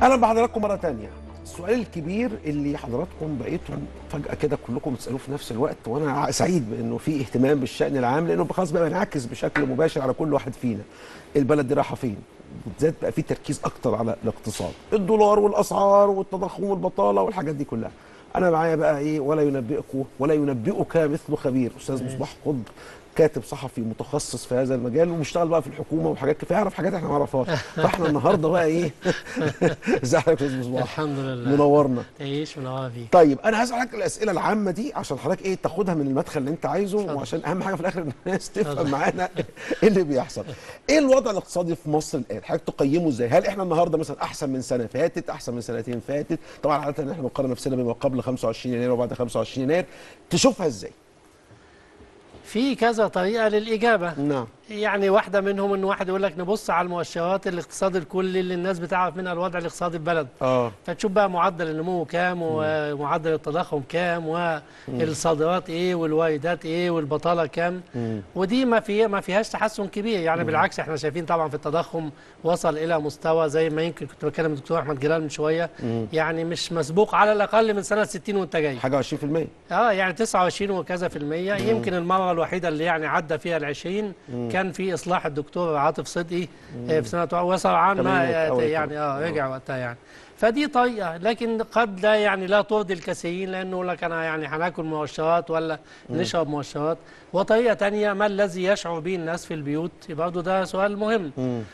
اهلا بحضراتكم مره تانية السؤال الكبير اللي حضراتكم بقيتم فجاه كده كلكم بتسالوه في نفس الوقت وانا سعيد بانه في اهتمام بالشان العام لانه خلاص بقى بينعكس بشكل مباشر على كل واحد فينا البلد دي رايحه فين بالذات بقى في تركيز اكتر على الاقتصاد الدولار والاسعار والتضخم والبطاله والحاجات دي كلها انا معايا بقى ايه ولا ينبئكم ولا ينبئك مثل خبير استاذ مصباح قطب كاتب صحفي متخصص في هذا المجال ومشتغل بقى في الحكومه وحاجات كتير يعرف حاجات احنا ما نعرفهاش فاحنا النهارده بقى ايه ازي حضرتك يا استاذ مصباح الحمد لله منورنا تعيش منور فيك طيب انا هسالك الاسئله العامه دي عشان حضرتك ايه تاخدها من المدخل اللي انت عايزه اتفضل. وعشان اهم حاجه في الاخر ان الناس تفهم اتفضل. معانا ايه اللي بيحصل ايه الوضع الاقتصادي في مصر الان حضرتك تقيمه ازاي هل احنا النهارده مثلا احسن من سنه فاتت احسن من سنتين فاتت طبعا عاده ان احنا بنقارن نفسنا بما قبل 25 يناير وبعد 25 يناير تشوفها ازاي في كذا طريقه للاجابه نعم يعني واحده منهم ان واحد يقول لك نبص على المؤشرات الاقتصاد الكلي اللي الناس بتعرف منها الوضع الاقتصادي في البلد اه فتشوف بقى معدل النمو كام ومعدل التضخم كام والصادرات ايه والواردات ايه والبطاله كام ودي ما في ما فيهاش تحسن كبير يعني بالعكس احنا شايفين طبعا في التضخم وصل الى مستوى زي ما يمكن كنت بكلم الدكتور احمد جلال من شويه يعني مش مسبوق على الاقل من سنه 60 وانت جاي حاجه 20% اه يعني 29 وكذا في المية يمكن المرة الوحيدة اللي يعني عدى فيها ال 20 كان في إصلاح الدكتور عاطف صدقي آه في سنة وسرعان ما تمانينات آه أول يعني اه رجع وقتها يعني فدي طريقة لكن قد لا يعني لا ترضي الكثيرين لأنه يقول لك أنا يعني هناكل مؤشرات ولا نشرب مؤشرات وطريقة تانية ما الذي يشعر به الناس في البيوت برضه ده سؤال مهم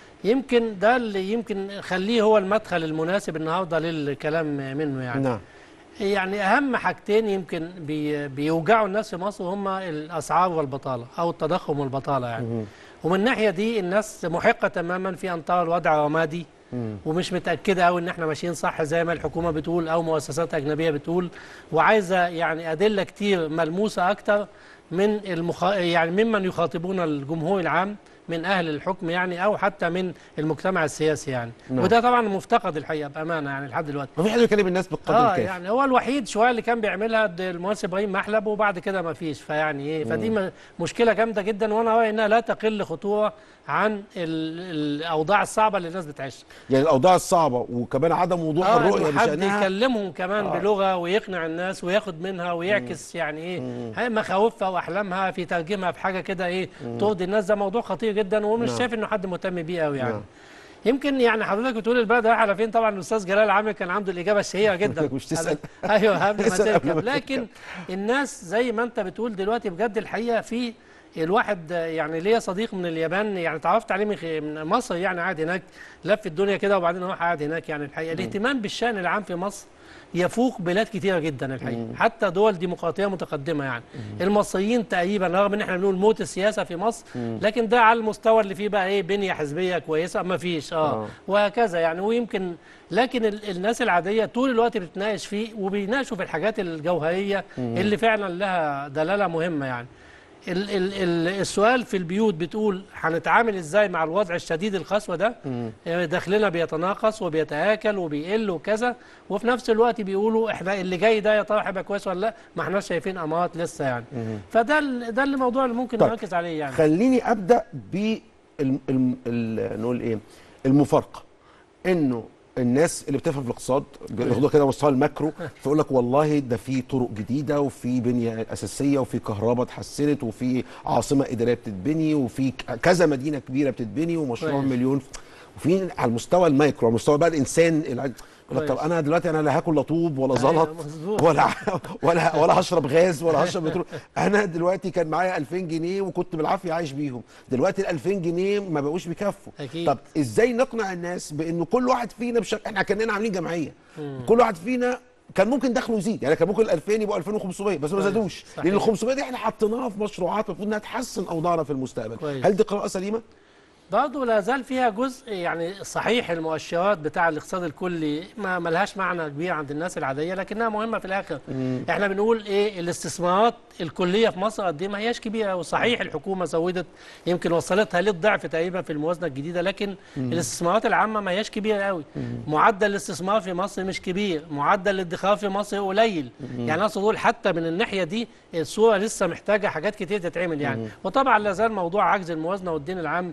يمكن ده اللي يمكن خليه هو المدخل المناسب النهارده للكلام منه يعني نعم يعني اهم حاجتين يمكن بي بيوجعوا الناس في مصر هما الاسعار والبطاله او التضخم والبطاله يعني ومن الناحيه دي الناس محقه تماما في ان ترى الوضع رمادي ومش متاكده قوي ان احنا ماشيين صح زي ما الحكومه بتقول او مؤسسات اجنبيه بتقول وعايزه يعني ادله كتير ملموسه اكتر من المخ... يعني ممن يخاطبون الجمهور العام من اهل الحكم يعني او حتى من المجتمع السياسي يعني نعم. وده طبعا مفتقد الحقيقه بامانه يعني لحد دلوقتي ما في حد يكلم الناس بالقدر اه الكافي يعني هو الوحيد شويه اللي كان بيعملها د- المهندس ابراهيم محلب وبعد كده ما فيش فيعني ايه فدي م- مشكله جامده جدا وانا رايي انها لا تقل خطوره عن ال- الاوضاع الصعبه اللي الناس بتعيشها يعني الاوضاع الصعبه وكمان عدم وضوح اه الرؤيه إنه حد بشانها يكلمهم كمان آه. بلغه ويقنع الناس وياخد منها ويعكس يعني ايه هاي مخاوفها واحلامها في ترجمها في حاجه كده ايه ترضي الناس ده موضوع خطير جدا ومش نعم. شايف انه حد مهتم بيه قوي يعني نعم. يمكن يعني حضرتك بتقول البلد رايحه على فين طبعا الاستاذ جلال عامر كان عنده الاجابه الشهيره جدا مش تسأل. ايوه قبل ما اسأل قبل ما تركب لكن الناس زي ما انت بتقول دلوقتي بجد الحقيقه في الواحد يعني ليا صديق من اليابان يعني تعرفت عليه من خ- من مصر يعني قاعد هناك لف الدنيا كده وبعدين راح قاعد هناك يعني الحقيقه الاهتمام بالشان العام في مصر يفوق بلاد كتيره جدا الحقيقه حتى دول ديمقراطيه متقدمه يعني المصريين تقريبا رغم ان احنا بنقول موت السياسه في مصر لكن ده على المستوى اللي فيه بقى ايه بنيه حزبيه كويسه ما فيش اه آه. وهكذا يعني ويمكن لكن ال- الناس العاديه طول الوقت بتناقش فيه وبيناقشوا في الحاجات الجوهريه اللي فعلا لها دلاله مهمه يعني ال ال ال السؤال في البيوت بتقول هنتعامل ازاي مع الوضع الشديد القسوه ده آه، دخلنا بيتناقص وبيتاكل وبيقل وكذا وفي نفس الوقت بيقولوا احنا اللي جاي ده يا ترى هيبقى كويس ولا لا ما احناش شايفين امارات لسه يعني فده ال- ده الموضوع اللي ممكن طيب. نركز عليه يعني خليني ابدا ب الم... الم... ال... نقول ايه المفارقه انه الناس اللي بتفهم في الاقتصاد بياخدوها كده مستوى الماكرو فيقول لك والله ده في طرق جديده وفي بنيه اساسيه وفي كهرباء اتحسنت وفي عاصمه اداريه بتتبني وفي ك- كذا مدينه كبيره بتتبني ومشروع كويس. مليون وفي على المستوى المايكرو على مستوى بقى الانسان الع- يقول لك طب كويس. انا دلوقتي انا لا هاكل لا طوب ولا أيوة، زلط مظبوط. ولا ولا ولا هشرب غاز ولا هشرب بترول انا دلوقتي كان معايا 2000 جنيه وكنت بالعافيه عايش بيهم دلوقتي ال 2000 جنيه ما بقوش بيكفوا أكيد. طب ازاي نقنع الناس بانه كل واحد فينا بشكل احنا كاننا عاملين جمعيه كل واحد فينا كان ممكن دخله يزيد يعني كان ممكن ال 2000 يبقوا 2500 بس ما كويس. زادوش صحيح. لان ال 500 دي احنا حطيناها في مشروعات المفروض انها تحسن اوضاعنا في المستقبل كويس. هل دي قراءه سليمه برضه لا زال فيها جزء يعني صحيح المؤشرات بتاع الاقتصاد الكلي ما ملهاش معنى كبير عند الناس العاديه لكنها مهمه في الاخر احنا بنقول ايه الاستثمارات الكليه في مصر قد ايه ما هياش كبيره وصحيح الحكومه زودت يمكن وصلتها للضعف تقريبا في الموازنه الجديده لكن الاستثمارات العامه ما هياش كبيره قوي معدل الاستثمار في مصر مش كبير معدل الادخار في مصر قليل يعني اقصد اقول حتى من الناحيه دي الصوره لسه محتاجه حاجات كتير تتعمل يعني وطبعا لا زال موضوع عجز الموازنه والدين العام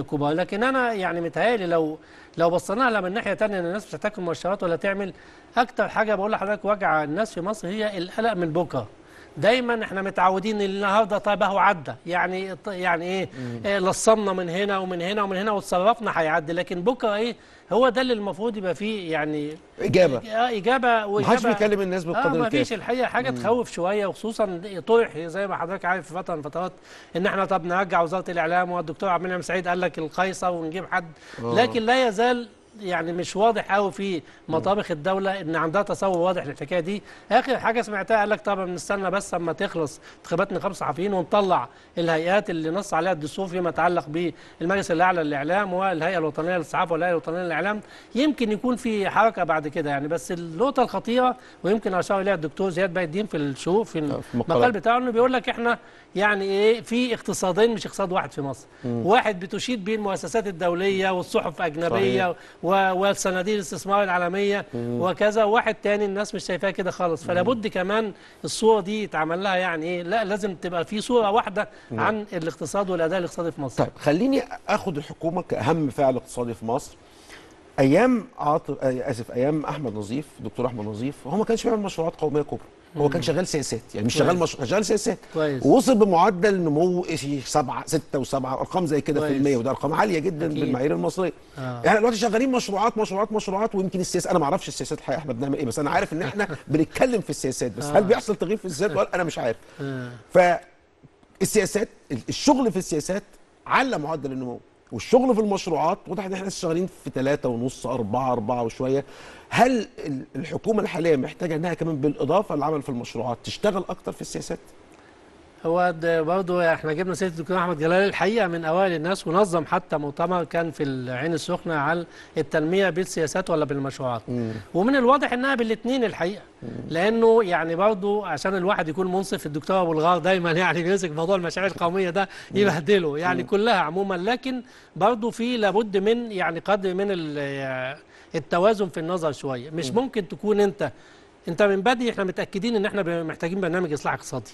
الكبار لكن انا يعني متهيألي لو لو بصينا لها من ناحيه تانية ان الناس مش هتاكل مؤشرات ولا تعمل اكتر حاجه بقول لحضرتك وجع الناس في مصر هي القلق من بكره دايما احنا متعودين ان النهارده طيب اهو عدى يعني يعني ايه, إيه لصمنا من هنا ومن هنا ومن هنا وتصرفنا هيعدي لكن بكره ايه هو ده اللي المفروض يبقى فيه يعني اجابه اه اجابه محدش واجابه بيكلم الناس اه بالقدر ما فيش الكافي الحقيقه حاجه تخوف شويه وخصوصا طرح زي ما حضرتك عارف في فتره من الفترات ان احنا طب نرجع وزاره الاعلام والدكتور عبد المنعم سعيد قال لك القيصر ونجيب حد آه. لكن لا يزال يعني مش واضح قوي في مطابخ الدوله ان عندها تصور واضح للحكايه دي اخر حاجه سمعتها قال لك طب نستنى بس اما تخلص انتخابات نقابه الصحفيين ونطلع الهيئات اللي نص عليها الدستور فيما يتعلق بالمجلس الاعلى للاعلام والهيئه الوطنيه للصحافه والهيئه الوطنيه للاعلام يمكن يكون في حركه بعد كده يعني بس النقطه الخطيره ويمكن اشار اليها الدكتور زياد باي الدين في الشروق في في المقال مقالات. بتاعه انه بيقول لك احنا يعني ايه في اقتصادين مش اقتصاد واحد في مصر واحد بتشيد به المؤسسات الدوليه والصحف اجنبيه و- وصناديق الاستثمار العالميه وكذا واحد تاني الناس مش شايفاها كده خالص فلا بد كمان الصوره دي يتعمل لها يعني ايه لا لازم تبقى في صوره واحده عن الاقتصاد والاداء الاقتصادي في مصر طيب خليني اخد الحكومه كاهم فاعل اقتصادي في مصر ايام عاطف آه، اسف ايام احمد نظيف دكتور احمد نظيف هو ما كانش بيعمل مشروعات قوميه كبرى هو كان شغال سياسات يعني مش شغال كويس. مش... كان شغال سياسات كويس. ووصل بمعدل نمو شيء 7 6 و7 ارقام زي كده في كويس. المية وده ارقام عاليه جدا أكيد. بالمعايير المصريه آه. يعني دلوقتي شغالين مشروعات مشروعات مشروعات ويمكن السياسه انا ما اعرفش السياسات الحقيقه احنا بنعمل ايه بس انا عارف ان احنا بنتكلم في السياسات بس هل بيحصل تغيير في السياسات ولا انا مش عارف آه. فالسياسات الشغل في السياسات على معدل النمو والشغل في المشروعات واضح ان احنا لسه شغالين في ثلاثة ونص أربعة أربعة وشوية هل ال- الحكومة الحالية محتاجة انها كمان بالإضافة للعمل في المشروعات تشتغل أكتر في السياسات؟ هو ده برضه احنا جبنا سيره الدكتور احمد جلال الحقيقه من اوائل الناس ونظم حتى مؤتمر كان في العين السخنه على التنميه بالسياسات ولا بالمشروعات ومن الواضح انها بالاثنين الحقيقه لانه يعني برضه عشان الواحد يكون منصف الدكتور ابو الغار دايما يعني بيمسك موضوع المشاريع القوميه ده يبهدله يعني كلها عموما لكن برضه في لابد من يعني قدر من ال- التوازن في النظر شويه مش ممكن تكون انت انت من بدري احنا متاكدين ان احنا محتاجين برنامج اصلاح اقتصادي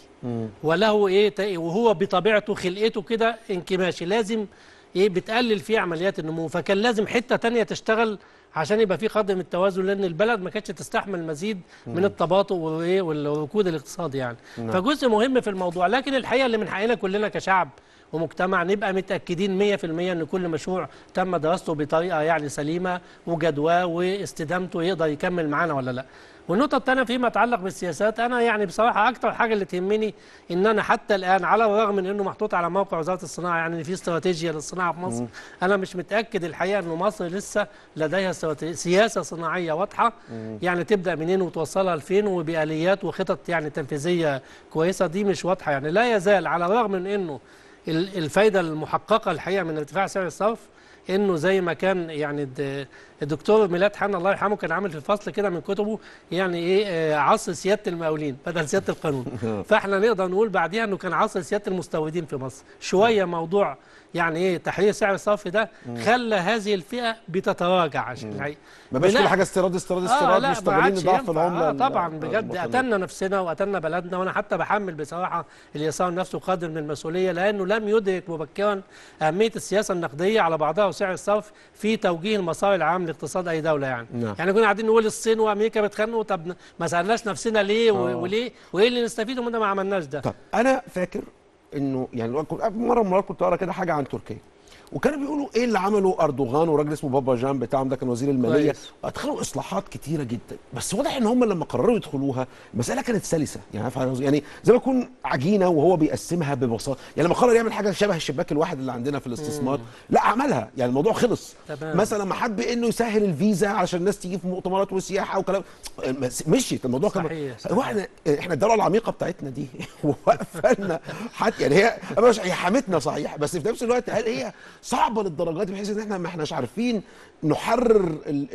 وله ايه تا- وهو بطبيعته خلقته كده انكماشي لازم ايه بتقلل فيه عمليات النمو فكان لازم حته تانية تشتغل عشان يبقى في قدر من التوازن لان البلد ما كانتش تستحمل مزيد من التباطؤ وايه والركود الاقتصادي يعني نعم. فجزء مهم في الموضوع لكن الحقيقه اللي من حقنا كلنا كشعب ومجتمع نبقى متاكدين 100% ان كل مشروع تم دراسته بطريقه يعني سليمه وجدواه واستدامته يقدر يكمل معانا ولا لا والنقطة الثانية فيما يتعلق بالسياسات أنا يعني بصراحة أكتر حاجة اللي تهمني إن أنا حتى الآن على الرغم من إنه محطوط على موقع وزارة الصناعة يعني إن في استراتيجية للصناعة في مصر أنا مش متأكد الحقيقة إنه مصر لسه لديها استراتيجية سياسة صناعية واضحة يعني تبدأ منين وتوصلها لفين وبآليات وخطط يعني تنفيذية كويسة دي مش واضحة يعني لا يزال على الرغم من إنه ال- الفايدة المحققة الحقيقة من ارتفاع سعر الصرف انه زي ما كان يعني الد- الدكتور ميلاد حنا الله يرحمه كان عامل في فصل كده من كتبه يعني ايه آه، عصر سياده المقاولين بدل سياده القانون فاحنا نقدر نقول بعديها انه كان عصر سياده المستوردين في مصر شويه موضوع يعني ايه تحرير سعر الصرف ده خلى هذه الفئه بتتراجع عشان الحقيقه ما بقاش كل بلا- حاجة استيراد استيراد اه استيراد لا مش ما طالبين عادش نضاعف ينفع. العملة آه طبعا ال- بجد الوطنية. قتلنا نفسنا وقتلنا بلدنا وانا حتى بحمل بصراحه اليسار نفسه قدر من المسؤوليه لانه لم يدرك مبكرا اهميه السياسه النقديه على بعضها وسعر الصرف في توجيه المسار العام لاقتصاد اي دوله يعني نعم. يعني كنا قاعدين نقول الصين وامريكا بيتخانقوا طب ما سالناش نفسنا ليه و- آه. وليه وايه اللي نستفيده من ده ما عملناش ده طب أنا فاكر إنه يعني كنت- مرة من المرات كنت أقرأ كده حاجة عن تركيا وكانوا بيقولوا ايه اللي عمله اردوغان وراجل اسمه بابا جان بتاعهم ده كان وزير الماليه كويس. ادخلوا اصلاحات كتيره جدا بس واضح ان هم لما قرروا يدخلوها المساله كانت سلسه يعني عارف قصدي؟ يعني زي ما يكون عجينه وهو بيقسمها ببساطه يعني لما قرر يعمل حاجه شبه الشباك الواحد اللي عندنا في الاستثمار لا عملها يعني الموضوع خلص تمام. مثلا لما حب انه يسهل الفيزا عشان الناس تيجي في مؤتمرات وسياحه وكلام بس مشيت الموضوع كان صحيح، صحيح. هو احنا احنا الدوله العميقه بتاعتنا دي واقفه لنا حتى يعني هي مش هي حمتنا صحيح بس في نفس الوقت هل هي صعبه للدرجه دي بحيث ان احنا ما احناش عارفين نحرر ال ال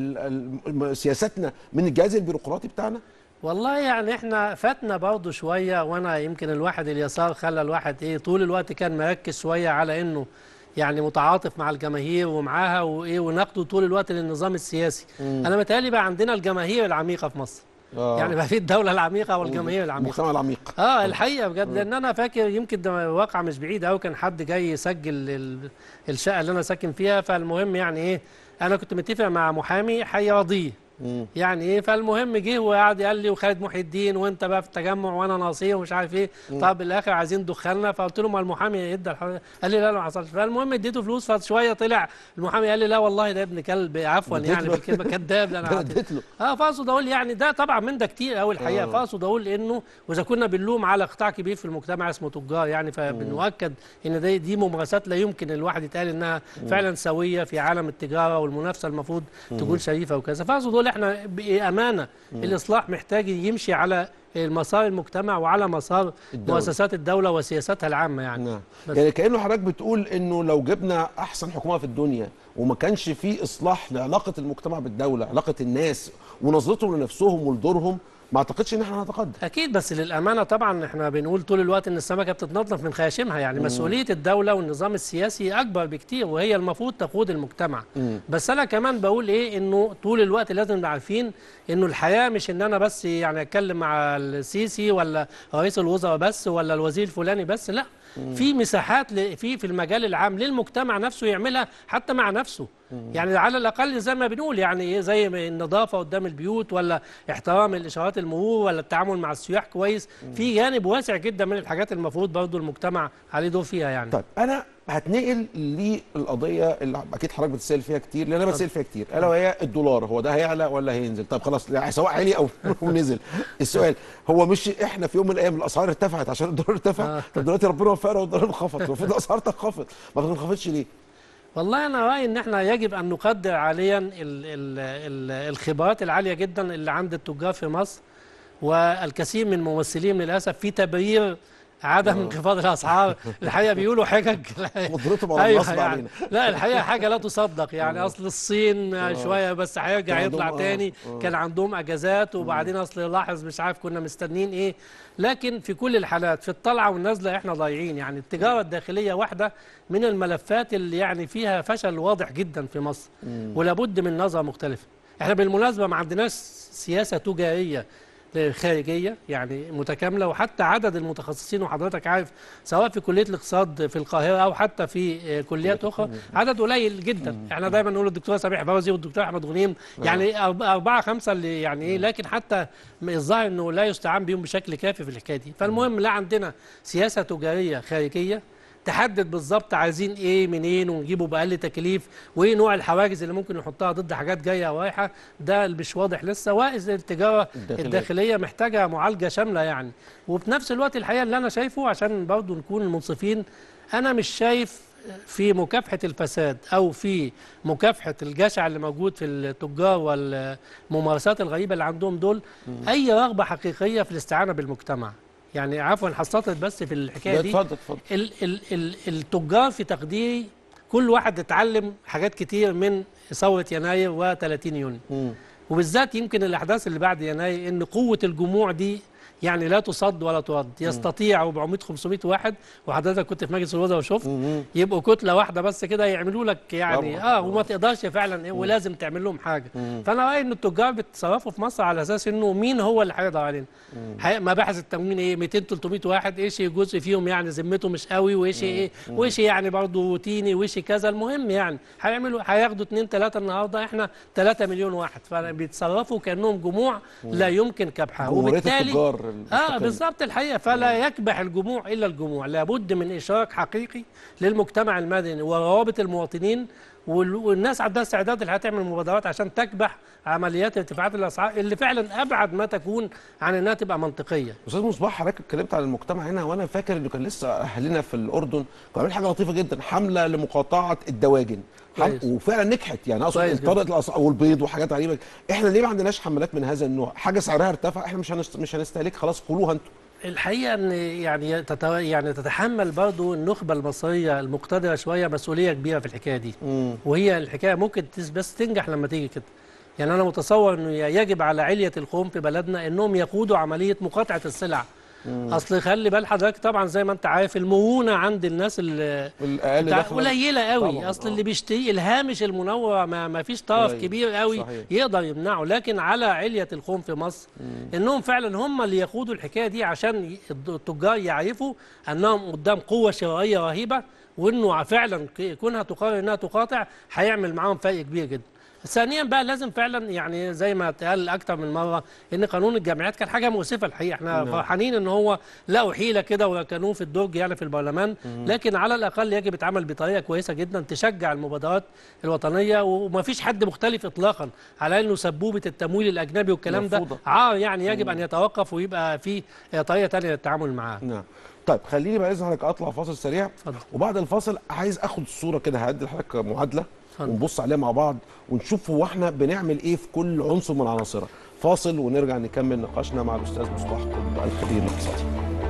ال ال سياستنا من الجهاز البيروقراطي بتاعنا؟ والله يعني احنا فاتنا برضه شويه وانا يمكن الواحد اليسار خلى الواحد ايه طول الوقت كان مركز شويه على انه يعني متعاطف مع الجماهير ومعاها وايه ونقده طول الوقت للنظام السياسي انا متهيألي بقى عندنا الجماهير العميقه في مصر آه. يعني بقى في الدوله العميقه والجماهير العميقه المجتمع العميق اه الحقيقه بجد لان انا فاكر يمكن ده واقع مش بعيد قوي كان حد جاي يسجل ال- الشقه اللي انا ساكن فيها فالمهم يعني ايه انا كنت متفق مع محامي هيراضيه مم. يعني ايه فالمهم جه وقعد قال لي وخالد محي الدين وانت بقى في التجمع وانا ناصيه ومش عارف ايه طب بالاخر عايزين دخلنا فقلت له ما المحامي يدى الحر... قال لي لا لا ما حصلش فالمهم اديته فلوس فشويه طلع المحامي قال لي لا والله ده ابن كلب عفوا اديت يعني له. بالكلمه كذاب لا انا ده عارف. اديت له اه فاقصد اقول يعني ده طبعا من ده كتير قوي الحقيقه آه. فاقصد اقول انه واذا كنا بنلوم على قطاع كبير في المجتمع اسمه تجار يعني فبنؤكد ان دي دي ممارسات لا يمكن الواحد يتقال انها فعلا سويه في عالم التجاره والمنافسه المفروض تكون شريفه وكذا فاقصد اقول احنا بامانه الاصلاح محتاج يمشي على مسار المجتمع وعلى مسار الدولة. مؤسسات الدوله وسياساتها العامه يعني نعم بس. يعني كانه حضرتك بتقول انه لو جبنا احسن حكومه في الدنيا وما كانش في اصلاح لعلاقه المجتمع بالدوله علاقه الناس ونظرتهم لنفسهم ولدورهم ما اعتقدش ان احنا هنتقدم اكيد بس للامانه طبعا احنا بنقول طول الوقت ان السمكه بتتنظف من خياشيمها يعني مسؤوليه الدوله والنظام السياسي اكبر بكتير وهي المفروض تقود المجتمع بس انا كمان بقول ايه انه طول الوقت لازم نبقى عارفين انه الحياه مش ان انا بس يعني اتكلم مع السيسي ولا رئيس الوزراء بس ولا الوزير الفلاني بس لا في مساحات ل- في في المجال العام للمجتمع نفسه يعملها حتى مع نفسه يعني على الاقل زي ما بنقول يعني ايه زي ما النظافه قدام البيوت ولا احترام الاشارات المرور ولا التعامل مع السياح كويس في جانب واسع جدا من الحاجات المفروض برضو المجتمع عليه دور فيها يعني طيب انا هتنقل للقضيه اللي اكيد حضرتك بتسال فيها كتير لان انا بتسال فيها كتير الا وهي الدولار هو ده هيعلى ولا هينزل طب خلاص لا، سواء عالي او أو نزل السؤال هو مش احنا في يوم من الايام الاسعار ارتفعت عشان الدولار ارتفع آه. طب دلوقتي ربنا وفقنا والدولار انخفض المفروض الاسعار تنخفض ما بتنخفضش ليه؟ والله انا رايي ان احنا يجب ان نقدر حاليا ال ال ال الخبرات العاليه جدا اللي عند التجار في مصر والكثير من الممثلين للاسف في تبرير عدم انخفاض الاسعار الحقيقه بيقولوا حجج قدرتهم على النصب علينا. لا الحقيقه حاجه لا تصدق يعني اصل الصين شويه بس هيرجع كان يطلع عندهم- آه، تاني آه. كان عندهم اجازات وبعدين اصل لاحظ مش عارف كنا مستنيين ايه لكن في كل الحالات في الطلعه والنازله احنا ضايعين يعني التجاره الداخليه واحده من الملفات اللي يعني فيها فشل واضح جدا في مصر ولابد من نظره مختلفه احنا بالمناسبه ما عندناش سياسه تجاريه خارجيه يعني متكامله وحتى عدد المتخصصين وحضرتك عارف سواء في كليه الاقتصاد في القاهره او حتى في آه، كليات اخرى عدد قليل جدا احنا دايما نقول الدكتور سميح فوزي والدكتور احمد غنيم يعني أرب- اربعه خمسه اللي يعني ايه لكن حتى الظاهر انه لا يستعان بهم بشكل كافي في الحكايه دي فالمهم لا عندنا سياسه تجاريه خارجيه تحدد بالظبط عايزين ايه منين ونجيبه باقل تكليف وايه نوع الحواجز اللي ممكن نحطها ضد حاجات جايه او رايحه ده اللي مش واضح لسه واذا التجاره الداخلية. الداخليه محتاجه معالجه شامله يعني وفي نفس الوقت الحقيقه اللي انا شايفه عشان برضه نكون منصفين انا مش شايف في مكافحه الفساد او في مكافحه الجشع اللي موجود في التجار والممارسات الغريبه اللي عندهم دول اي رغبه حقيقيه في الاستعانه بالمجتمع يعني عفوا حصلت بس في الحكايه لا دي اتفضل اتفضل ال ال ال التجار في تقديري كل واحد اتعلم حاجات كتير من ثورة يناير و30 يونيو مم. وبالذات يمكن الأحداث اللي بعد يناير إن قوة الجموع دي يعني لا تصد ولا ترد يستطيع 400 500 واحد وحضرتك كنت في مجلس الوزراء وشفت مم. يبقوا كتله واحده بس كده يعملوا لك يعني طبعاً. اه وما تقدرش فعلا إيه ولازم تعمل لهم حاجه فانا رايي ان التجار بيتصرفوا في مصر على اساس انه مين هو اللي هيقدر علينا حي- مباحث التموين ايه 200 300 واحد ايش جزء فيهم يعني ذمته مش قوي وايش ايه وايش يعني برضه روتيني وايش كذا المهم يعني هيعملوا هياخدوا 2 3 النهارده احنا 3 مليون واحد فبيتصرفوا كانهم جموع لا يمكن كبحها جمهورية وبالتالي التجار اه المستقلة. بالظبط الحقيقه فلا يكبح الجموع الا الجموع لابد من اشراك حقيقي للمجتمع المدني وروابط المواطنين وال- والناس عندها استعداد اللي هتعمل مبادرات عشان تكبح عمليات ارتفاعات الاسعار اللي فعلا ابعد ما تكون عن انها تبقى منطقيه استاذ مصباح حضرتك اتكلمت عن المجتمع هنا وانا فاكر انه كان لسه اهلنا في الاردن كانوا عاملين حاجه لطيفه جدا حمله لمقاطعه الدواجن حم... كويس. وفعلا نجحت يعني اقصد كويس جدا. طريقه الاسعار والبيض وحاجات غريبه احنا ليه ما عندناش حملات من هذا النوع حاجه سعرها ارتفع احنا مش هنست... مش هنستهلك خلاص كلوها انتوا الحقيقه ان يعني تتو... يعني تتحمل برضو النخبه المصريه المقتدره شويه مسؤوليه كبيره في الحكايه دي مم. وهي الحكايه ممكن تس- بس تنجح لما تيجي كده يعني انا متصور انه يجب على عليه القوم في بلدنا انهم يقودوا عمليه مقاطعه السلع اصل خلي بال حضرتك طبعا زي ما انت عارف المرونه عند الناس اللي الاقل بتاع- دخلا قليله قوي طبعاً، اصل آه. اللي بيشتري الهامش المنوع ما, ما فيش طرف قليل. كبير قوي صحيح. يقدر يمنعه لكن على عليه الخوم في مصر انهم فعلا هم اللي يقودوا الحكايه دي عشان ي- التجار يعرفوا انهم قدام قوه شرائيه رهيبه وانه فعلا ك- كونها تقرر انها تقاطع هيعمل معاهم فرق كبير جدا ثانيا بقى لازم فعلا يعني زي ما اتقال اكتر من مره ان قانون الجامعات كان حاجه مؤسفه الحقيقه احنا نعم. فرحانين ان هو لقوا حيله كده وركنوه في الدرج يعني في البرلمان لكن على الاقل يجب يتعمل بطريقه كويسه جدا تشجع المبادرات الوطنيه وما فيش حد مختلف اطلاقا على انه سبوبه التمويل الاجنبي والكلام ده مرفوضة. عار يعني يجب ان يتوقف ويبقى في طريقه ثانيه للتعامل معاه نعم طيب خليني بقى اذن حضرتك اطلع فاصل سريع اتفضل. وبعد الفاصل عايز اخد الصوره كده هدي لحضرتك معادله اتفضل. ونبص عليها مع بعض ونشوف هو احنا بنعمل ايه في كل عنصر من عناصرها فاصل ونرجع نكمل نقاشنا مع الاستاذ مصباح قطب الخبير الاقتصادي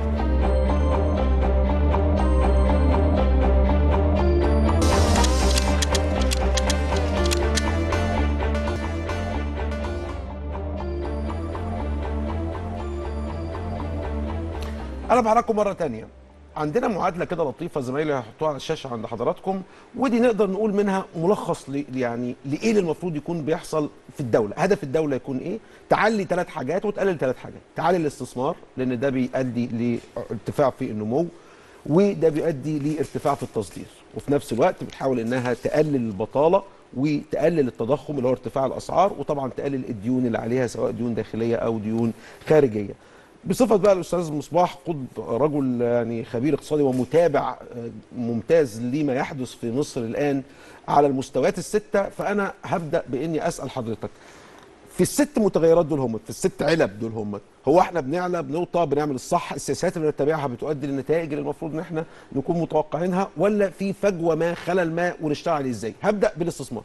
انا بحرككم مره تانية عندنا معادله كده لطيفه زمايلي هيحطوها على الشاشه عند حضراتكم ودي نقدر نقول منها ملخص ل يعني لايه اللي المفروض يكون بيحصل في الدوله هدف الدوله يكون ايه تعلي ثلاث حاجات وتقلل ثلاث حاجات تعلي الاستثمار لان ده بيؤدي لارتفاع في النمو وده بيؤدي لارتفاع في التصدير وفي نفس الوقت بتحاول انها تقلل البطاله وتقلل التضخم اللي هو ارتفاع الاسعار وطبعا تقلل الديون اللي عليها سواء ديون داخليه او ديون خارجيه بصفه بقى الاستاذ مصباح قطب رجل يعني خبير اقتصادي ومتابع آه، ممتاز لما يحدث في مصر الان على المستويات السته فانا هبدا باني اسال حضرتك في الست متغيرات دول هم في الست علب دول هم هو احنا بنعلى بنوطى بنعمل الصح السياسات اللي بنتبعها بتؤدي للنتائج اللي المفروض ان احنا نكون متوقعينها ولا في فجوه ما خلل ما ونشتغل عليه ازاي هبدا بالاستثمار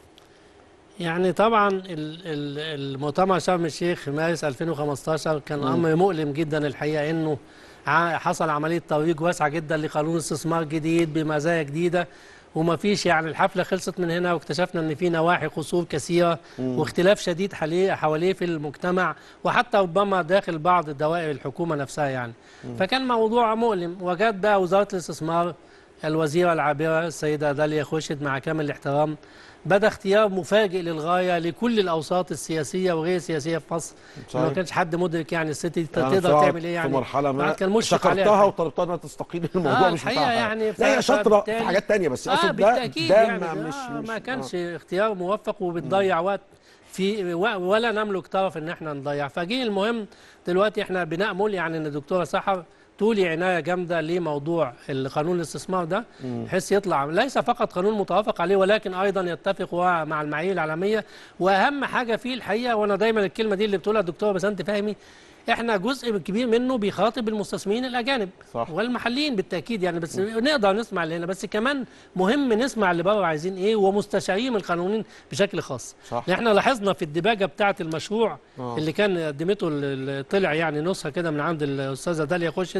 يعني طبعا ال- ال- المؤتمر شرم الشيخ في مارس 2015 كان امر مؤلم جدا الحقيقه انه ع- حصل عمليه ترويج واسعه جدا لقانون استثمار جديد بمزايا جديده وما فيش يعني الحفله خلصت من هنا واكتشفنا ان في نواحي قصور كثيره واختلاف شديد حواليه حواليه في المجتمع وحتى ربما داخل بعض دوائر الحكومه نفسها يعني فكان موضوع مؤلم وجت بقى وزاره الاستثمار الوزيره العابره السيده داليا خورشيد مع كامل الاحترام بدا اختيار مفاجئ للغايه لكل الاوساط السياسيه وغير السياسيه في مصر صحيح. ما كانش حد مدرك يعني الست دي يعني تقدر بصراحة تعمل ايه يعني في مرحله ما الواحد كان مشفق عليها شكرتها الحقيقة. وطلبتها انها تستقيل الموضوع آه مش الحقيقه بتاعها يعني ف- لا هي شاطره في فبالتالي- حاجات تانية بس آه اقصد ده بالتأكيد ده يعني ما ده مش, مش ما كانش آه. اختيار موفق وبتضيع وقت في و- ولا نملك طرف ان احنا نضيع فجه المهم دلوقتي احنا بنأمل يعني ان الدكتوره سحر تولي عنايه جامده لموضوع القانون الاستثمار ده بحيث يطلع ليس فقط قانون متوافق عليه ولكن ايضا يتفق مع المعايير العالميه واهم حاجه فيه الحقيقه وانا دايما الكلمه دي اللي بتقولها الدكتوره بسنت فهمي احنا جزء كبير منه بيخاطب المستثمرين الاجانب صح. والمحليين بالتاكيد يعني بس نقدر نسمع اللي هنا بس كمان مهم نسمع اللي بره عايزين ايه ومستشارين القانونيين بشكل خاص صح. احنا لاحظنا في الدباجه بتاعه المشروع آه. اللي كان قدمته ال- ال- طلع يعني نسخه كده من عند الاستاذه داليا خورشيد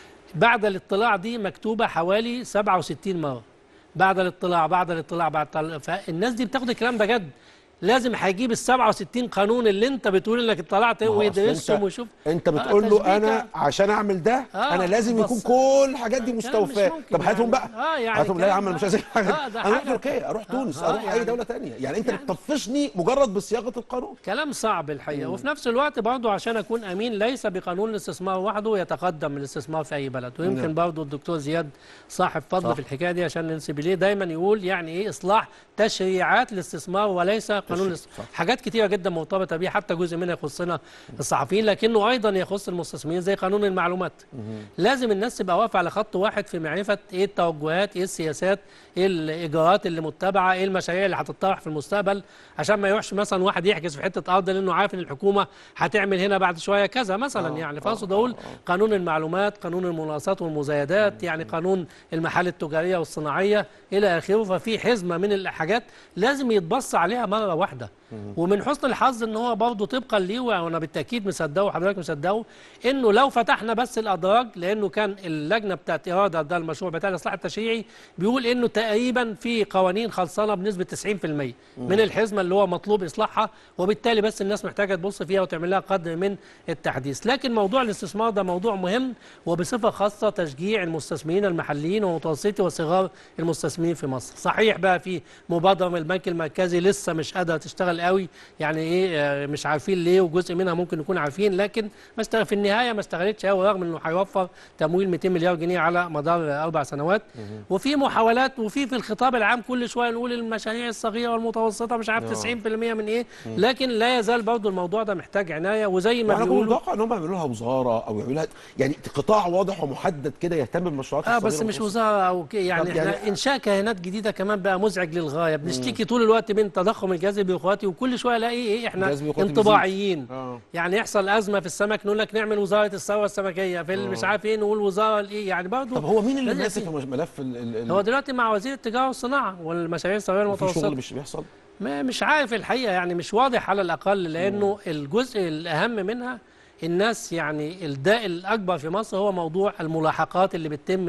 بعد الاطلاع دي مكتوبه حوالي 67 مره بعد الاطلاع بعد الاطلاع بعد الاطلاع فالناس دي بتاخد الكلام ده جد لازم هيجيب ال 67 قانون اللي انت بتقول انك اطلعت ما هو أصل ويدرسهم أنت- ويشوف انت آه، بتقول له تشبيكة. انا عشان اعمل ده آه، انا لازم بص- يكون كل الحاجات دي كلام مش مستوفاه ممكن طب هاتهم يعني. بقى آه، يعني هاتهم لا يا عم كلام انا مش ده- عايز أي حاجه آه، ده انا اروح حاجة- تركيا اروح تونس آه، اروح اي يعني- دوله تانية يعني انت يعني- بتطفشني مجرد بصياغه القانون كلام صعب الحقيقه وفي نفس الوقت برضه عشان اكون امين ليس بقانون الاستثمار وحده يتقدم الاستثمار في اي بلد ويمكن نعم. برضه الدكتور زياد صاحب فضل صح. في الحكايه دي عشان ننسب اليه دايما يقول يعني ايه اصلاح تشريعات الاستثمار وليس قانون تشريع، الاستثمار صح. حاجات كتيره جدا مرتبطه بيه حتى جزء منها يخصنا الصحفيين لكنه ايضا يخص المستثمرين زي قانون المعلومات لازم الناس تبقى واقفه على خط واحد في معرفه ايه التوجهات ايه السياسات ايه الاجراءات اللي متبعه ايه المشاريع اللي هتطرح في المستقبل عشان ما يروحش مثلا واحد يحجز في حته ارض لانه عارف ان الحكومه هتعمل هنا بعد شويه كذا مثلا آه، يعني آه، فاقصد آه، اقول آه. قانون المعلومات قانون المناقصات والمزايدات يعني قانون المحال التجاريه والصناعيه الى اخره ففي حزمه من الحاجات لازم يتبص عليها مره واحده ومن حسن الحظ ان هو برضه طبقا ليه وانا بالتاكيد مصدقه وحضرتك مصدقه انه لو فتحنا بس الادراج لانه كان اللجنه بتاعت اراده ده المشروع بتاع الاصلاح التشريعي بيقول انه تقريبا في قوانين خلصانه بنسبه 90% من الحزمه اللي هو مطلوب اصلاحها وبالتالي بس الناس محتاجه تبص فيها وتعمل لها قدر من التحديث لكن موضوع الاستثمار ده موضوع مهم وبصفه خاصه تشجيع المستثمرين المحليين ومتوسطي وصغار المستثمرين في مصر صحيح بقى في مبادره من البنك المركزي لسه مش قادره تشتغل قوي يعني ايه آه، مش عارفين ليه وجزء منها ممكن يكون عارفين لكن ما اشتغل في النهايه ما اشتغلتش قوي رغم انه هيوفر تمويل 200 مليار جنيه على مدار اربع سنوات وفي محاولات وفي في الخطاب العام كل شويه نقول المشاريع الصغيره والمتوسطه مش عارف 90% من ايه لكن لا يزال برضه الموضوع ده محتاج عنايه وزي ما وانا كنت بيقولوا متوقع ان هم يعملوا لها وزاره او يعملوا لها يعني قطاع واضح ومحدد كده يهتم بالمشروعات اه بس الصغيرة مش والمتوسطة. وزاره او كي يعني, طب يعني- احنا انشاء كيانات جديده كمان بقى مزعج للغايه بنشتكي طول الوقت من تضخم الجهاز البيروقراطي وكل شويه الاقي ايه احنا الجهاز البيروقراطي انطباعيين آه. يعني يحصل ازمه في السمك نقول لك نعمل وزاره الثروه السمكيه في مش عارف ايه نقول وزاره الايه يعني برضه طب هو مين اللي لازم ماسك في- مش- ملف ال- ال- ال- هو دلوقتي مع وزير التجاره والصناعه والمشاريع الصغيره في شغل والمتوسطه مش بيحصل ما مش عارف الحقيقه يعني مش واضح على الاقل لانه الجزء الاهم منها الناس يعني الداء الاكبر في مصر هو موضوع الملاحقات اللي بتتم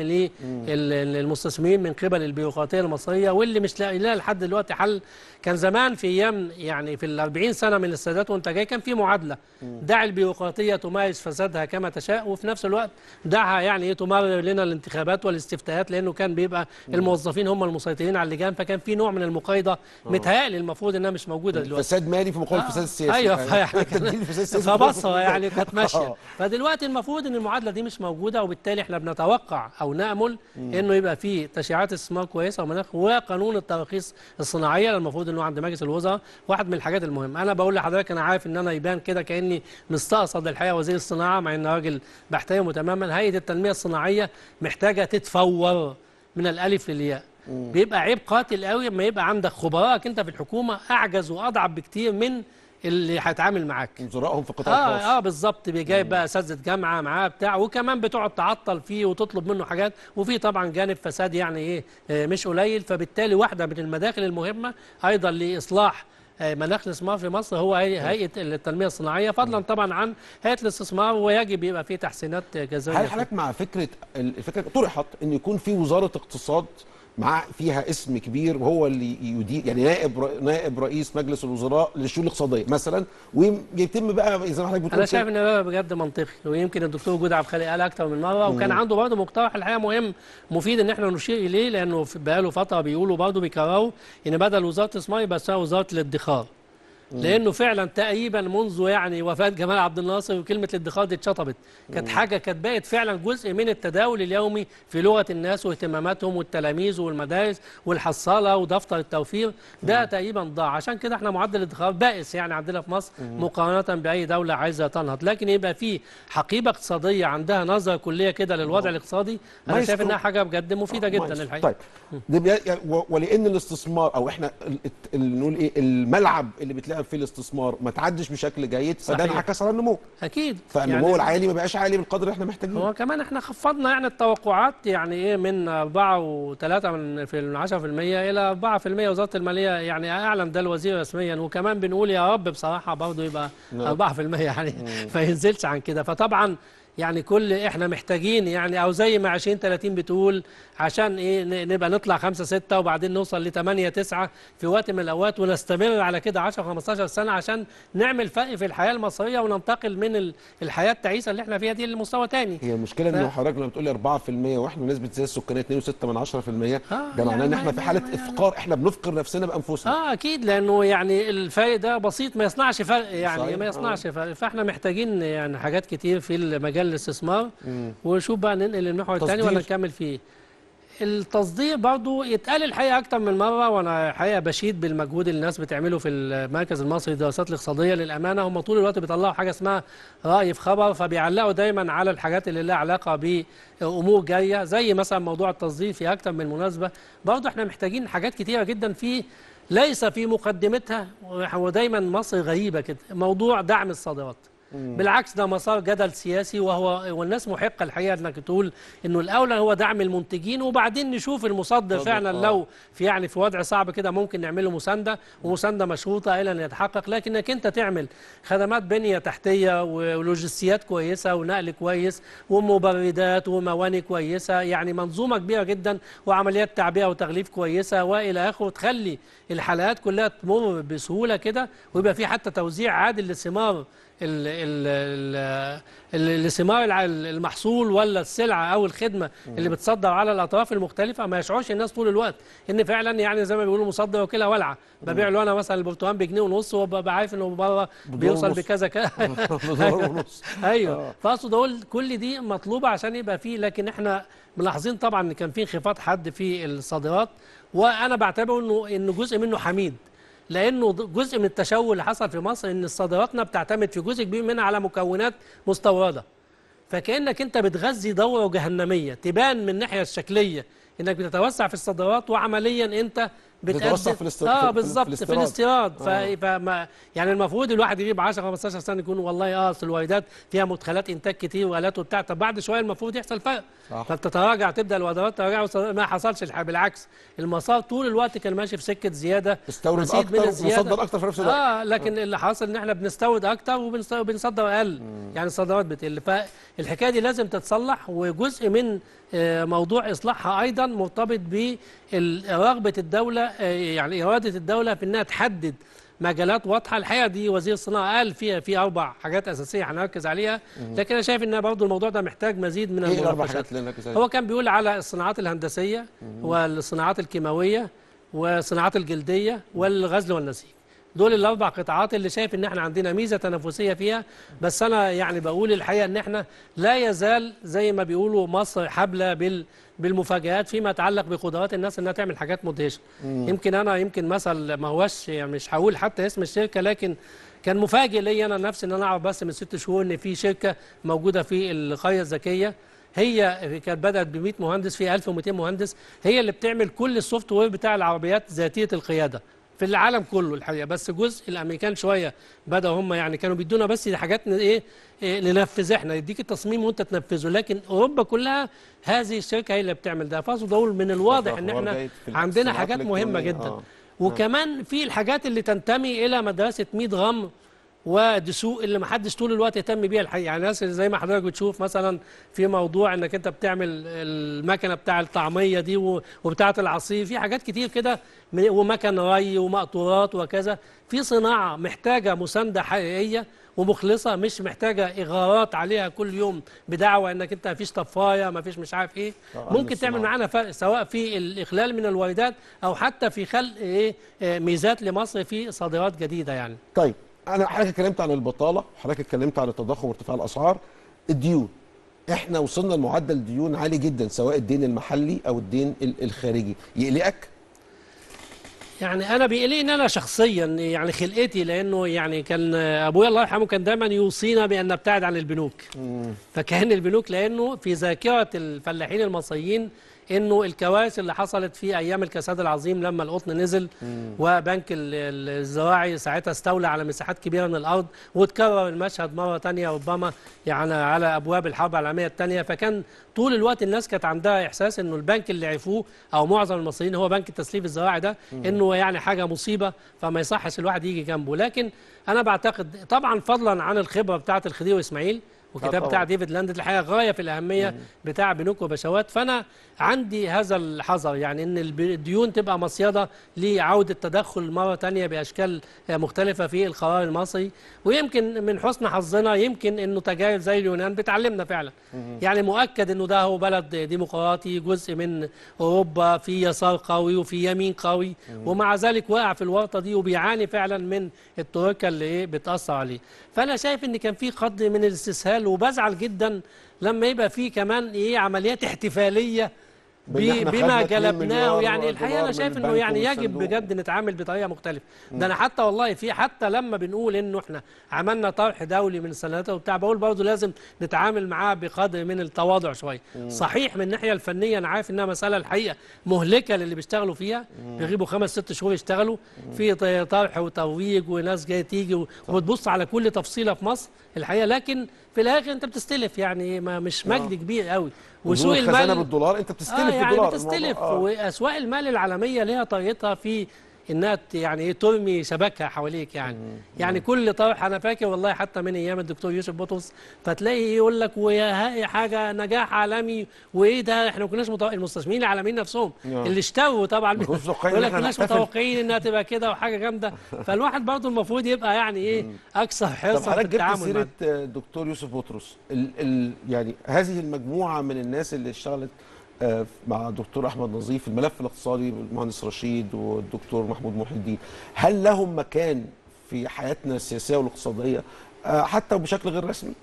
للمستثمرين من قبل البيروقراطيه المصريه واللي مش لاقي لها لحد دلوقتي حل كان زمان في ايام يعني في ال 40 سنه من السادات وانت جاي كان في معادله دع البيروقراطيه تمارس فسادها كما تشاء وفي نفس الوقت دعها يعني ايه تمرر لنا الانتخابات والاستفتاءات لانه كان بيبقى الموظفين هم المسيطرين على اللجان فكان في نوع من المقايضه متهيألي المفروض انها مش موجوده دلوقتي فساد مالي في مقابل الفساد السياسي ايوه فيعني تبديل الفساد السياسي فبصره يعني كانت ماشيه آه. فدلوقتي المفروض ان المعادله دي مش موجوده وبالتالي احنا بنتوقع او نامل انه يبقى في تشريعات استثمار كويسه ومناخ وقانون التراخيص الصناعيه اللي المفروض انه عند مجلس الوزراء واحد من الحاجات المهمه انا بقول لحضرتك انا عارف ان انا يبان كده كاني مستقصد الحقيقه وزير الصناعه مع ان راجل بحترمه تماما هيئه التنميه الصناعيه محتاجه تتفور من الالف للياء بيبقى عيب قاتل قوي لما يبقى عندك خبراءك انت في الحكومه اعجز واضعف بكتير من اللي هيتعامل معاك وزرائهم في القطاع الخاص اه اه بالظبط جايب بقى اساتذه جامعه معاه بتاع وكمان بتقعد تعطل فيه وتطلب منه حاجات وفي طبعا جانب فساد يعني ايه آه، مش قليل فبالتالي واحده من المداخل المهمه ايضا لاصلاح آه، مناخ الاستثمار في مصر هو هي- هيئه التنميه الصناعيه فضلا طبعا عن هيئه الاستثمار ويجب يبقى في تحسينات جذريه هل فيه. حضرتك مع فكره الفكره طرحت ان يكون في وزاره اقتصاد مع فيها اسم كبير وهو اللي يدير يعني نائب ر- نائب رئيس مجلس الوزراء للشؤون الاقتصاديه مثلا ويتم بقى زي ما حضرتك بتقول انا شايف كده. ان ده بجد منطقي ويمكن الدكتور جود عبد الخالق قال اكتر من مره وكان عنده برضه مقترح الحقيقه مهم مفيد ان احنا نشير اليه لانه في- بقاله فتره بيقولوا برضه بيكرروا ان بدل وزاره الاستثمار يبقى اسمها وزاره الادخار لانه فعلا تقريبا منذ يعني وفاه جمال عبد الناصر وكلمه الادخار دي اتشطبت كانت حاجه كانت بقت فعلا جزء من التداول اليومي في لغه الناس واهتماماتهم والتلاميذ والمدارس والحصاله ودفتر التوفير ده تقريبا ضاع عشان كده احنا معدل الادخار بائس يعني عندنا في مصر مقارنه باي دوله عايزه تنهض لكن يبقى في حقيبه اقتصاديه عندها نظره كليه كده للوضع الاقتصادي انا شايف مايسترو. انها حاجه بجد مفيده جدا ماشي. الحقيقه طيب ده بي- يعني و- ولان الاستثمار او احنا ال- الت- ال- نقول ايه الملعب اللي بيتلعب فيه الاستثمار ما تعدش بشكل جيد فده صحيح. انعكس على النمو اكيد فالنمو يعني- العالي ما بقاش عالي بالقدر اللي احنا محتاجينه هو كمان احنا خفضنا يعني التوقعات يعني ايه من 4 و3 من في ال 10% الى 4% وزاره الماليه يعني اعلن ده الوزير رسميا وكمان بنقول يا رب بصراحه برضه يبقى 4% يعني ما ينزلش عن كده فطبعا يعني كل احنا محتاجين يعني او زي ما 20 30 بتقول عشان ايه ن- نبقى نطلع 5 6 وبعدين نوصل ل 8 9 في وقت من الاوقات ونستمر على كده 10 15 سنه عشان نعمل فرق في الحياه المصريه وننتقل من ال- الحياه التعيسه اللي احنا فيها دي لمستوى تاني هي المشكله ف- ان حضرتك لما بتقولي 4% واحنا نسبه زي السكانيه 2.6 من 10% آه، ده معناه يعني ان احنا ما- في حاله ما- افقار احنا بنفقر نفسنا بانفسنا اه اكيد لانه يعني الفرق ده بسيط ما يصنعش فرق يعني صحيح، ما يصنعش فرق فاحنا محتاجين يعني حاجات كتير في مجال الاستثمار ونشوف بقى ننقل للمحور الثاني ولا تصدير. نكمل فيه التصدير برضو يتقال الحقيقه اكتر من مره وانا الحقيقه بشيد بالمجهود اللي الناس بتعمله في المركز المصري للدراسات الاقتصاديه للامانه هم طول الوقت بيطلعوا حاجه اسمها راي في خبر فبيعلقوا دايما على الحاجات اللي لها علاقه بامور جايه زي مثلا موضوع التصدير في اكتر من مناسبه برضو احنا محتاجين حاجات كتيره جدا في ليس في مقدمتها ودايما مصر غريبه كده موضوع دعم الصادرات بالعكس ده مسار جدل سياسي وهو والناس محقه الحقيقه انك تقول انه الاولى هو دعم المنتجين وبعدين نشوف المصدر مصدر، فعلا آه. لو في يعني في وضع صعب كده ممكن نعمل له مسانده ومسانده مشروطه الى ان يتحقق لكنك انت تعمل خدمات بنيه تحتيه ولوجستيات كويسه ونقل كويس ومبردات ومواني كويسه يعني منظومه كبيره جدا وعمليات تعبئه وتغليف كويسه والى اخره تخلي الحلقات كلها تمر بسهوله كده ويبقى في حتى توزيع عادل لثمار ال- ال- ال- لثمار الع- المحصول ولا السلعه او الخدمه اللي بتصدر على الاطراف المختلفه ما يشعرش الناس طول الوقت ان فعلا يعني زي ما بيقولوا مصدر وكيله ولعه ببيع له انا مثلا البرتقال بجنيه ونص وببقى عارف انه بره بيوصل ونص. بكذا كذا بدولار ونص ايوه فاقصد اقول كل دي مطلوبه عشان يبقى فيه لكن احنا ملاحظين طبعا ان كان في انخفاض حد في الصادرات وانا بعتبره انه انه جزء منه حميد لانه جزء من التشوه اللي حصل في مصر ان صادراتنا بتعتمد في جزء كبير منها على مكونات مستورده فكانك انت بتغذي دوره جهنميه تبان من الناحيه الشكليه انك بتتوسع في الصادرات وعمليا انت بتتوسع بتقدم- في الاستيراد- في- اه في بالظبط في الاستيراد. الاستيراد ف- فما يعني المفروض الواحد يجيب 10 15 سنه يكون والله اه اصل الواردات فيها مدخلات انتاج كتير والات وبتاع طب بعد شويه المفروض يحصل فرق صح. فتتراجع تبدا الواردات تراجع وص- ما حصلش الح- بالعكس المسار طول الوقت كان ماشي في سكه زياده استورد مزيد من اكتر الزيادة. ومصدر اكتر في نفس الوقت اه لكن اللي حاصل ان احنا بنستورد اكتر وبنست- وبنصدر اقل يعني الصادرات بتقل فالحكايه دي لازم تتصلح وجزء من آه، موضوع اصلاحها ايضا مرتبط برغبه الدوله آه، يعني اراده الدوله في انها تحدد مجالات واضحه الحقيقه دي وزير الصناعه قال فيها في اربع حاجات اساسيه هنركز عليها لكن انا شايف ان برضه الموضوع ده محتاج مزيد من ايه الاربع المناقشات حاجات اللي نركز هو كان بيقول على الصناعات الهندسيه والصناعات الكيماويه والصناعات الجلديه والغزل والنسيج دول الاربع قطاعات اللي شايف ان احنا عندنا ميزه تنافسيه فيها بس انا يعني بقول الحقيقه ان احنا لا يزال زي ما بيقولوا مصر حبله بال بالمفاجآت فيما يتعلق بقدرات الناس انها تعمل حاجات مدهشه يمكن انا يمكن مثل ما هوش يعني مش هقول حتى اسم الشركه لكن كان مفاجئ لي انا نفسي ان انا اعرف بس من ست شهور ان في شركه موجوده في القريه الذكيه هي كانت بدات ب 100 مهندس في 1200 مهندس هي اللي بتعمل كل السوفت وير بتاع العربيات ذاتيه القياده في العالم كله الحقيقه بس جزء الامريكان شويه بداوا هم يعني كانوا بيدونا بس حاجات ن- ايه إيه ننفذ احنا يديك التصميم وانت تنفذه لكن اوروبا كلها هذه الشركه هي اللي بتعمل ده فاقصد اقول من الواضح ان أخبار احنا جيد في عندنا الصناعات حاجات مهمه الإلكترونية. جدا آه. وكمان في الحاجات اللي تنتمي الى مدرسه 100 غمر ودسوق اللي ما حدش طول الوقت يهتم بيها الحقيقه يعني الناس اللي زي ما حضرتك بتشوف مثلا في موضوع انك انت بتعمل المكنه بتاع الطعميه دي و- وبتاعه العصير في حاجات كتير كده م- ومكن ري ومقطورات وكذا في صناعه محتاجه مسانده حقيقيه ومخلصه مش محتاجه اغارات عليها كل يوم بدعوى انك انت مفيش طفايه مفيش مش عارف ايه آه، ممكن الصناعة. تعمل معانا فرق سواء في الاخلال من الواردات او حتى في خلق ايه آه، ميزات لمصر في صادرات جديده يعني طيب انا حضرتك اتكلمت عن البطاله حضرتك اتكلمت عن التضخم وارتفاع الاسعار الديون احنا وصلنا لمعدل ديون عالي جدا سواء الدين المحلي او الدين ال- الخارجي يقلقك يعني انا بيقلقني انا شخصيا يعني خلقتي لانه يعني كان ابويا الله يرحمه كان دايما يوصينا بان نبتعد عن البنوك فكان البنوك لانه في ذاكره الفلاحين المصريين انه الكوارث اللي حصلت في ايام الكساد العظيم لما القطن نزل وبنك ال- ال- الزراعي ساعتها استولى على مساحات كبيره من الارض وتكرر المشهد مره تانية ربما يعني على ابواب الحرب العالميه الثانيه فكان طول الوقت الناس كانت عندها احساس انه البنك اللي عرفوه او معظم المصريين هو بنك التسليف الزراعي ده انه يعني حاجه مصيبه فما يصحش الواحد يجي جنبه لكن انا بعتقد طبعا فضلا عن الخبره بتاعه الخديوي اسماعيل والكتاب طبعاً. بتاع ديفيد لاند الحقيقه غايه في الاهميه بتاع بنوك وبشوات فانا عندي هذا الحذر يعني ان الب- الديون تبقى مصيده لعوده التدخل مره تانية باشكال آه، مختلفه في القرار المصري ويمكن من حسن حظنا يمكن انه تجارب زي اليونان بتعلمنا فعلا يعني مؤكد انه ده هو بلد ديمقراطي جزء من اوروبا في يسار قوي وفي يمين قوي ومع ذلك واقع في الورطه دي وبيعاني فعلا من الترويكا اللي ايه بتاثر عليه فانا شايف ان كان في قدر من الاستسهال وبزعل جدا لما يبقى في كمان ايه عمليات احتفاليه بإن بي- إحنا بما خدنا 2 جلبناه مليار يعني الحقيقه انا دولار شايف من انه البنك يعني ومن يجب الصندوق. بجد نتعامل بطريقه مختلفه ده انا حتى والله في حتى لما بنقول انه احنا عملنا طرح دولي من سنوات وبتاع بقول برضه لازم نتعامل معاه بقدر من التواضع شويه صحيح من الناحيه الفنيه انا عارف انها مساله الحقيقه مهلكه للي بيشتغلوا فيها بيغيبوا خمس ست شهور يشتغلوا في ط- طرح وترويج وناس جايه تيجي و- وبتبص على كل تفصيله في مصر الحقيقه لكن في الاخر انت بتستلف يعني ما مش مجد كبير قوي وسوق وسوق الخزانه المال بالدولار انت بتستلف اه يعني بالدولار بتستلف الموضوع- آه. واسواق المال العالميه ليها طريقتها في انها ت- يعني ايه ترمي شبكها حواليك يعني يعني كل طرح انا فاكر والله حتى من ايام الدكتور يوسف بطرس فتلاقي يقول لك ويا هاي حاجه نجاح عالمي وايه ده احنا ما كناش متوقع المستثمرين العالميين نفسهم آه. اللي اشتروا طبعا ما كناش متوقعين يقول إن لك إحنا كناش نحتفل. متوقعين انها تبقى كده وحاجه جامده فالواحد برضه المفروض يبقى يعني ايه اكثر طب حرصا في حضرتك جبت التعامل سيره مع آه، الدكتور يوسف بطرس ال ال يعني هذه المجموعه من الناس اللي اشتغلت آه، مع الدكتور احمد نظيف الملف الاقتصادي المهندس رشيد والدكتور محمود محي الدين هل لهم مكان في حياتنا السياسيه والاقتصاديه آه، حتى بشكل غير رسمي؟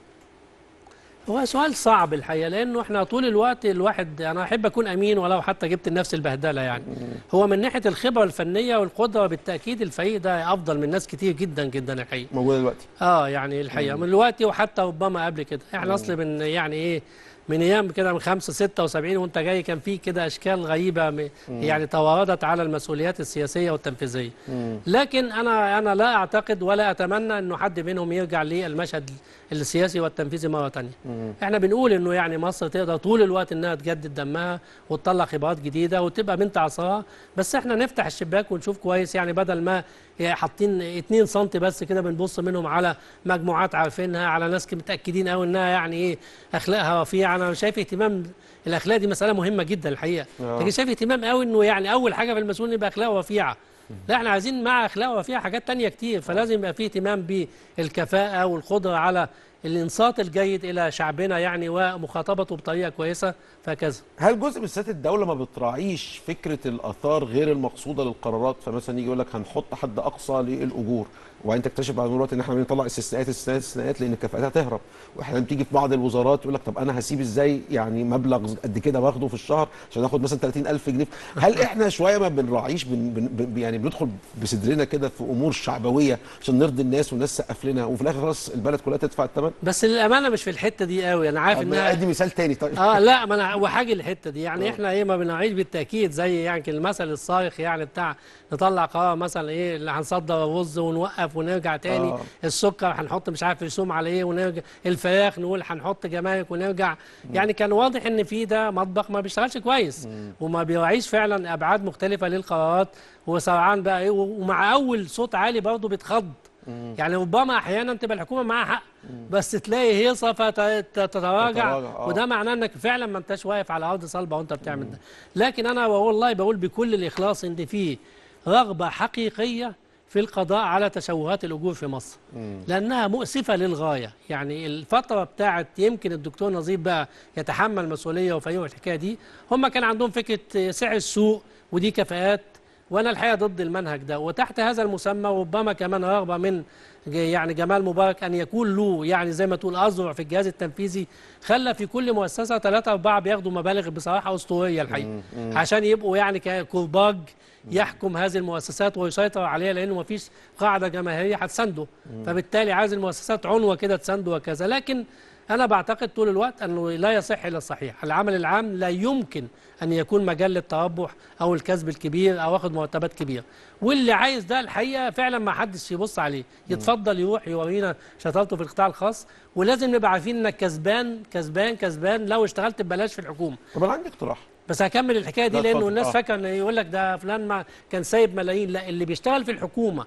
هو سؤال صعب الحقيقه لانه احنا طول الوقت الواحد انا احب اكون امين ولو حتى جبت لنفسي البهدله يعني هو من ناحيه الخبره الفنيه والقدره بالتاكيد الفريق ده افضل من ناس كتير جدا جدا الحقيقه موجوده دلوقتي اه يعني الحقيقه من دلوقتي وحتى ربما قبل كده احنا اصل من يعني ايه من ايام كده من 5 76 وانت جاي كان في كده اشكال غريبه م- يعني تواردت على المسؤوليات السياسيه والتنفيذيه لكن انا انا لا اعتقد ولا اتمنى انه حد منهم يرجع للمشهد السياسي والتنفيذي مره ثانيه احنا بنقول انه يعني مصر تقدر طول الوقت انها تجدد دمها وتطلع خبرات جديده وتبقى بنت عصاها بس احنا نفتح الشباك ونشوف كويس يعني بدل ما حاطين 2 سم بس كده بنبص منهم على مجموعات عارفينها على ناس متاكدين قوي انها يعني ايه اخلاقها رفيعه انا شايف اهتمام الاخلاق دي مساله مهمه جدا الحقيقه آه. لكن شايف اهتمام قوي انه يعني اول حاجه في المسؤول يبقى اخلاقه رفيعه لا احنا عايزين مع اخلاقه رفيعه حاجات تانية كتير فلازم يبقى فيه اهتمام بالكفاءه والقدره على الانصات الجيد الى شعبنا يعني ومخاطبته بطريقه كويسه فكذا هل جزء من سياسه الدوله ما بتراعيش فكره الاثار غير المقصوده للقرارات فمثلا يجي يقول لك هنحط حد اقصى للاجور وبعدين تكتشف بعد الوقت ان احنا بنطلع استثناءات استثناءات استثناءات لان الكفاءات هتهرب واحيانا بتيجي في بعض الوزارات يقول لك طب انا هسيب ازاي يعني مبلغ قد كده باخده في الشهر عشان اخد مثلا 30000 جنيه هل احنا شويه ما بنراعيش بن بن بن يعني بندخل بصدرنا كده في امور شعبويه عشان نرضي الناس والناس تسقف لنا وفي الاخر خلاص البلد كلها تدفع الثمن بس للامانه مش في الحته دي قوي انا عارف انها ادي مثال تاني طيب اه لا ما انا وحاجه الحته دي يعني آه. احنا ايه ما بنعيش بالتاكيد زي يعني المثل الصارخ يعني بتاع نطلع قرار مثلا ايه اللي هنصدر الرز ونوقف ونرجع تاني آه. السكر هنحط مش عارف رسوم على ايه ونرجع الفراخ نقول هنحط جمارك ونرجع يعني كان واضح ان في ده مطبخ ما بيشتغلش كويس وما بيراعيش فعلا ابعاد مختلفه للقرارات وسرعان بقى ايه ومع اول صوت عالي برضه بيتخض يعني ربما احيانا تبقى الحكومه معاها حق بس تلاقي هيصه فتتراجع تتراجع، آه. وده معناه انك فعلا ما انتش واقف على ارض صلبه وانت بتعمل ده لكن انا والله بقول بكل الاخلاص ان في رغبه حقيقيه في القضاء على تشوهات الاجور في مصر لانها مؤسفه للغايه يعني الفتره بتاعت يمكن الدكتور نظيف بقى يتحمل مسؤوليه وفاهم الحكايه دي هم كان عندهم فكره سعر السوق ودي كفاءات وانا الحقيقه ضد المنهج ده وتحت هذا المسمى ربما كمان رغبه من ج- يعني جمال مبارك ان يكون له يعني زي ما تقول اذرع في الجهاز التنفيذي خلى في كل مؤسسه ثلاثه اربعه بياخدوا مبالغ بصراحه اسطوريه الحقيقه عشان يبقوا يعني ككرباج يحكم هذه المؤسسات ويسيطر عليها لانه ما فيش قاعده جماهيريه هتسانده فبالتالي عايز المؤسسات عنوه كده تسانده وكذا لكن انا بعتقد طول الوقت انه لا يصح الا الصحيح العمل العام لا يمكن ان يكون مجال للتربح او الكسب الكبير او واخد مرتبات كبيره واللي عايز ده الحقيقه فعلا ما حدش يبص عليه يتفضل يروح يورينا شطارته في القطاع الخاص ولازم نبقى عارفين انك كسبان كسبان كسبان لو اشتغلت ببلاش في الحكومه طب انا عندي اقتراح بس هكمل الحكايه دي لا، لانه اتفضل. الناس آه. فاكره ان يقول لك ده فلان ما كان سايب ملايين لا اللي بيشتغل في الحكومه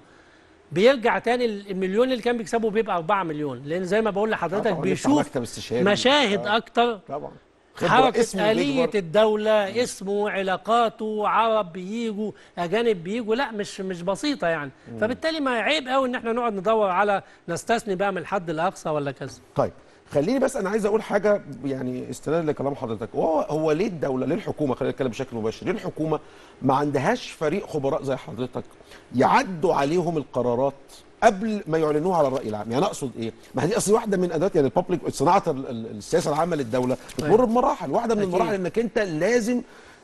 بيرجع تاني المليون اللي كان بيكسبه بيبقى 4 مليون لان زي ما بقول لحضرتك طبعاً، يفتح بيشوف مكتب استشاري. مشاهد آه. اكتر طبعا خبرة، حركة اسمه آلية بيكبر. الدولة اسمه علاقاته عرب بيجوا أجانب بيجوا لا مش مش بسيطة يعني فبالتالي ما عيب قوي إن احنا نقعد ندور على نستثني بقى من الحد الأقصى ولا كذا طيب خليني بس انا عايز اقول حاجه يعني استنادا لكلام حضرتك وهو هو ليه الدوله ليه الحكومه خلينا نتكلم بشكل مباشر ليه الحكومه ما عندهاش فريق خبراء زي حضرتك يعدوا عليهم القرارات قبل ما يعلنوها على الراي العام يعني اقصد ايه ما هي دي اصل واحده من ادوات يعني الببليك صناعه ال- ال- السياسه العامه للدوله بتمر أيوة. بمراحل واحده من أكيد. المراحل انك انت لازم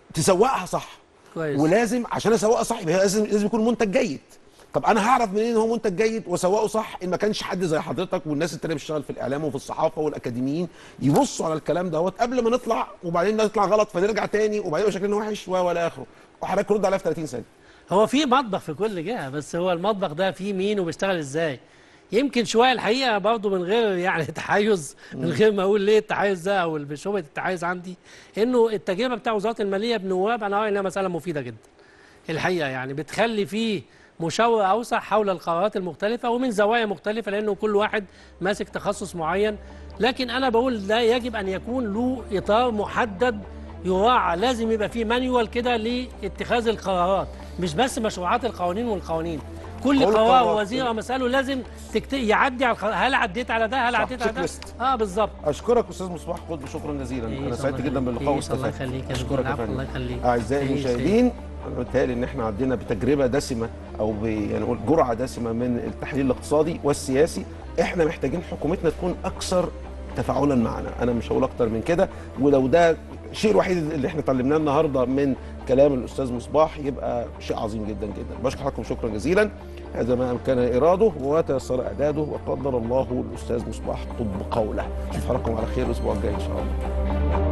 تسوقها صح كويس ولازم عشان اسوقها صح يبقى لازم لازم يكون منتج جيد طب انا هعرف منين ان هو منتج جيد واسوقه صح ان ما كانش حد زي حضرتك والناس التانيه بتشتغل في الاعلام وفي الصحافه والاكاديميين يبصوا على الكلام دوت قبل ما نطلع وبعدين نطلع غلط فنرجع تاني وبعدين يبقى شكلنا وحش و- ولا اخره وحضرتك رد عليها في 30 ثانيه هو في مطبخ في كل جهه بس هو المطبخ ده فيه مين وبيشتغل ازاي يمكن شويه الحقيقه برضه من غير يعني تحيز من غير ما اقول ليه التحيز ده او شبهه التحيز عندي انه التجربه بتاع وزاره الماليه بنواب انا رايي انها مساله مفيده جدا الحقيقه يعني بتخلي فيه مشاوره اوسع حول القرارات المختلفه ومن زوايا مختلفه لانه كل واحد ماسك تخصص معين لكن انا بقول ده يجب ان يكون له اطار محدد يراعى لازم يبقى فيه مانيوال كده لاتخاذ القرارات مش بس مشروعات القوانين والقوانين كل كل قرار قرار. وزير او مساله لازم تكت... يعدي على الخ... هل عديت على ده هل صح، عديت على تشيك ده ليست. اه بالظبط اشكرك استاذ مصباح قطب شكرا جزيلا إيه، انا الله سعدت جدا يخليك. باللقاء إيه، واستفدت الله يخليك يا اشكرك دكتور. يا العفو، فندم الله يخليك. اعزائي إيه، المشاهدين انا بيتهيألي ان احنا عدينا بتجربه دسمه او ب يعني نقول جرعه دسمه من التحليل الاقتصادي والسياسي احنا محتاجين حكومتنا تكون اكثر تفاعلا معنا انا مش هقول اكتر من كده ولو ده الشيء الوحيد اللي احنا اتعلمناه النهارده من كلام الاستاذ مصباح يبقى شيء عظيم جدا جدا بشكر حضراتكم شكرا جزيلا هذا ما امكن اراده وتيسر اعداده وقدر الله الاستاذ مصباح طب قوله اشوف حضراتكم على خير الاسبوع الجاي ان شاء الله